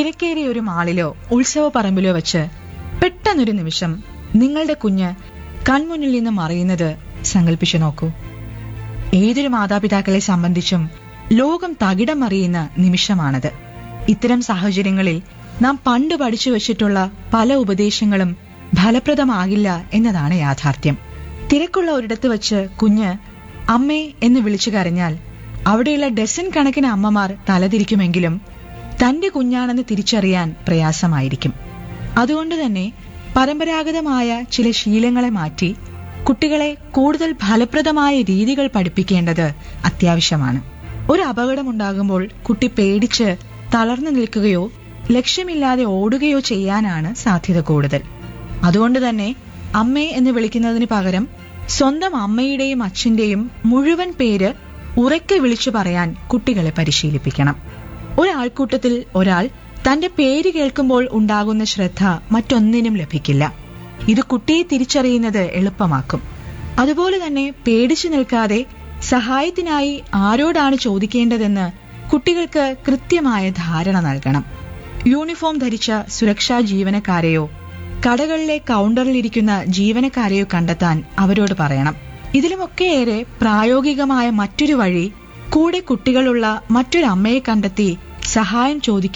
തിരക്കേറിയ ഒരു മാളിലോ ഉത്സവ പറമ്പിലോ വെച്ച് പെട്ടെന്നൊരു നിമിഷം നിങ്ങളുടെ കുഞ്ഞ് കൺമുന്നിൽ നിന്ന് മറയുന്നത് സങ്കല്പിച്ചു നോക്കൂ ഏതൊരു മാതാപിതാക്കളെ സംബന്ധിച്ചും ലോകം തകിടം മറിയുന്ന നിമിഷമാണത് ഇത്തരം സാഹചര്യങ്ങളിൽ നാം പണ്ട് പഠിച്ചു വച്ചിട്ടുള്ള പല ഉപദേശങ്ങളും ഫലപ്രദമാകില്ല എന്നതാണ് യാഥാർത്ഥ്യം തിരക്കുള്ള ഒരിടത്ത് വച്ച് കുഞ്ഞ് അമ്മേ എന്ന് വിളിച്ചു കരഞ്ഞാൽ അവിടെയുള്ള ഡസൻ കണക്കിന് അമ്മമാർ തലതിരിക്കുമെങ്കിലും തന്റെ കുഞ്ഞാണെന്ന് തിരിച്ചറിയാൻ പ്രയാസമായിരിക്കും അതുകൊണ്ട് തന്നെ പരമ്പരാഗതമായ ചില ശീലങ്ങളെ മാറ്റി കുട്ടികളെ കൂടുതൽ ഫലപ്രദമായ രീതികൾ പഠിപ്പിക്കേണ്ടത് അത്യാവശ്യമാണ് ഒരു അപകടമുണ്ടാകുമ്പോൾ കുട്ടി പേടിച്ച് തളർന്നു നിൽക്കുകയോ ലക്ഷ്യമില്ലാതെ ഓടുകയോ ചെയ്യാനാണ് സാധ്യത കൂടുതൽ അതുകൊണ്ട് തന്നെ അമ്മേ എന്ന് വിളിക്കുന്നതിന് പകരം സ്വന്തം അമ്മയുടെയും അച്ഛന്റെയും മുഴുവൻ പേര് ഉറക്കെ വിളിച്ചു പറയാൻ കുട്ടികളെ പരിശീലിപ്പിക്കണം ഒരാൾക്കൂട്ടത്തിൽ ഒരാൾ തന്റെ പേര് കേൾക്കുമ്പോൾ ഉണ്ടാകുന്ന ശ്രദ്ധ മറ്റൊന്നിനും ലഭിക്കില്ല ഇത് കുട്ടിയെ തിരിച്ചറിയുന്നത് എളുപ്പമാക്കും അതുപോലെ തന്നെ പേടിച്ചു നിൽക്കാതെ സഹായത്തിനായി ആരോടാണ് ചോദിക്കേണ്ടതെന്ന് കുട്ടികൾക്ക് കൃത്യമായ ധാരണ നൽകണം യൂണിഫോം ധരിച്ച സുരക്ഷാ ജീവനക്കാരെയോ കടകളിലെ കൗണ്ടറിലിരിക്കുന്ന ജീവനക്കാരെയോ കണ്ടെത്താൻ അവരോട് പറയണം ഇതിലുമൊക്കെയേറെ പ്രായോഗികമായ മറ്റൊരു വഴി കൂടെ കുട്ടികളുള്ള മറ്റൊരു അമ്മയെ കണ്ടെത്തി സഹായം ചോദിക്കുക